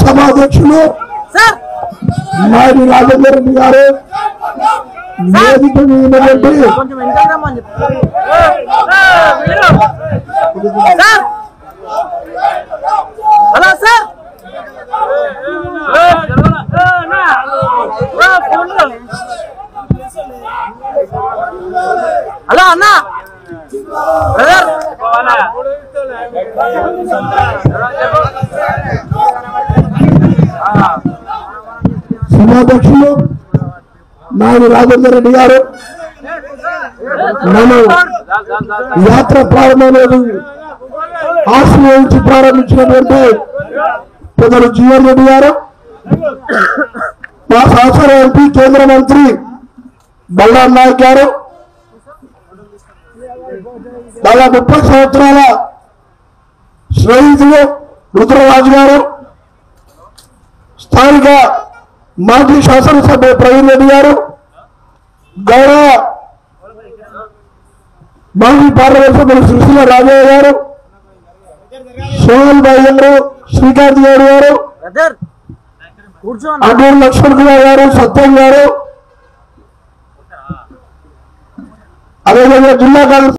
సభాధ్యక్షులు సార్ నాయుడు రాజేందర్ రెడ్డి గారు వేదిక మీద ఉన్నటువంటి కొంచెం వెనకాల రమ్మని చెప్పు సార్ హలో సార్ హలో అన్న బ్రదర్ సభాధ్యక్షులు నాయుడు రాజేందర్ రెడ్డి గారు మనం యాత్ర ప్రారంభమైన ఆశీర్వదించి ప్రారంభించినటువంటి పెద్దలు జీవన్ రెడ్డి గారు మా సహచర ఎంపీ కేంద్ర మంత్రి బల్లాం నాయక్ గారు దాదాపు ముప్పై సంవత్సరాల స్నేహితులు రుద్రరాజు గారు స్థానిక మాజీ శాసనసభ ప్రవీణ్ రెడ్డి గారు గౌరవ మాజీ పార్లమెంట్ సభ్యులు సుశీల రాజయ్య గారు సోహన్ బాయ్ గారు శ్రీకాంత్ గౌడ్ గారు బ్రదర్ కూర్చోండి అడ్డూరు లక్ష్మణ్ కుమార్ గారు సత్యం గారు అదేవిధంగా జిల్లా కాంగ్రెస్